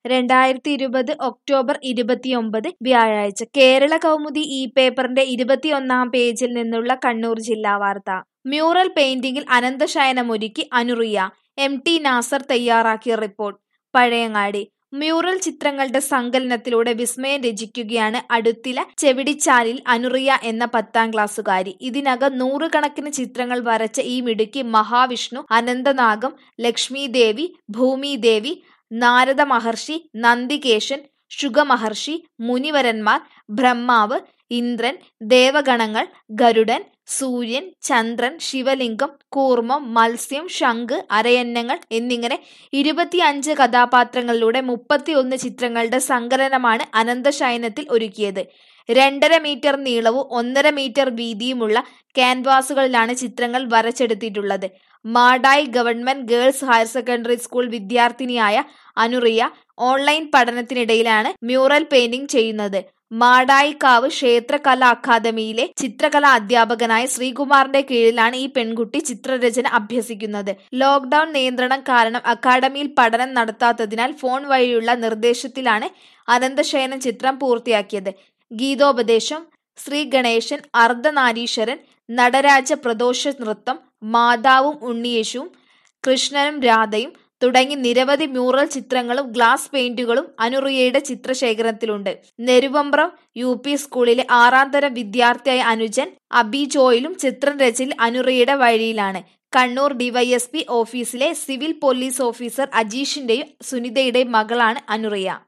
രണ്ടായിരത്തി ഇരുപത് ഒക്ടോബർ ഇരുപത്തിയൊമ്പത് വ്യാഴാഴ്ച കേരള കൗമുദി ഈ പേപ്പറിന്റെ ഇരുപത്തിയൊന്നാം പേജിൽ നിന്നുള്ള കണ്ണൂർ ജില്ലാ വാർത്ത മ്യൂറൽ പെയിന്റിംഗിൽ അനന്തശയനമൊരുക്കി അനുറിയ എം ടി നാസർ തയ്യാറാക്കിയ റിപ്പോർട്ട് പഴയങ്ങാടി മ്യൂറൽ ചിത്രങ്ങളുടെ സങ്കലനത്തിലൂടെ വിസ്മയം രചിക്കുകയാണ് അടുത്തില ചെവിടിച്ചാലിൽ അനുറിയ എന്ന പത്താം ക്ലാസ്സുകാരി ഇതിനകം നൂറുകണക്കിന് ചിത്രങ്ങൾ വരച്ച ഈ മിടുക്കി മഹാവിഷ്ണു അനന്തനാഗം ലക്ഷ്മീദേവി ഭൂമിദേവി നാരദ മഹർഷി നന്ദികേശൻ ശുഗമഹർഷി മുനിവരന്മാർ ബ്രഹ്മാവ് ഇന്ദ്രൻ ദേവഗണങ്ങൾ ഗരുഡൻ സൂര്യൻ ചന്ദ്രൻ ശിവലിംഗം കൂർമ്മം മത്സ്യം ശംഖ് അരയന്നങ്ങൾ എന്നിങ്ങനെ ഇരുപത്തിയഞ്ച് കഥാപാത്രങ്ങളിലൂടെ മുപ്പത്തിയൊന്ന് ചിത്രങ്ങളുടെ സങ്കലനമാണ് അനന്തശയനത്തിൽ ഒരുക്കിയത് രണ്ടര മീറ്റർ നീളവും ഒന്നര മീറ്റർ വീതിയുമുള്ള ക്യാൻവാസുകളിലാണ് ചിത്രങ്ങൾ വരച്ചെടുത്തിട്ടുള്ളത് Madayi government girls higher secondary school വിദ്യാർത്ഥിനിയായ അനുറിയ ഓൺലൈൻ പഠനത്തിനിടയിലാണ് മ്യൂറൽ പെയിന്റിംഗ് ചെയ്യുന്നത് മാടായിക്കാവ് ക്ഷേത്ര കലാ അക്കാദമിയിലെ ചിത്രകലാ അധ്യാപകനായ ശ്രീകുമാറിന്റെ കീഴിലാണ് ഈ പെൺകുട്ടി ചിത്രരചന അഭ്യസിക്കുന്നത് ലോക്ക്ഡൌൺ നിയന്ത്രണം കാരണം അക്കാദമിയിൽ പഠനം നടത്താത്തതിനാൽ ഫോൺ വഴിയുള്ള നിർദ്ദേശത്തിലാണ് അനന്തശയനം ചിത്രം പൂർത്തിയാക്കിയത് ഗീതോപദേശം ശ്രീ ഗണേശൻ അർദ്ധനാരീശ്വരൻ നടരാജ പ്രദോഷ നൃത്തം മാതാവും ഉണ്ണിയേശുവും കൃഷ്ണനും രാധയും തുടങ്ങി നിരവധി മ്യൂറൽ ചിത്രങ്ങളും ഗ്ലാസ് പെയിന്റുകളും അനുറിയയുടെ ചിത്രശേഖരത്തിലുണ്ട് നെരുവമ്പ്രം യു പി സ്കൂളിലെ ആറാം തരം വിദ്യാർത്ഥിയായ അനുജൻ അബി ജോയിലും ചിത്രം രചനയിൽ അനുറിയയുടെ വഴിയിലാണ് കണ്ണൂർ ഡിവൈഎസ്പി ഓഫീസിലെ സിവിൽ പോലീസ് ഓഫീസർ അജീഷിന്റെയും സുനിതയുടെയും മകളാണ് അനുറിയ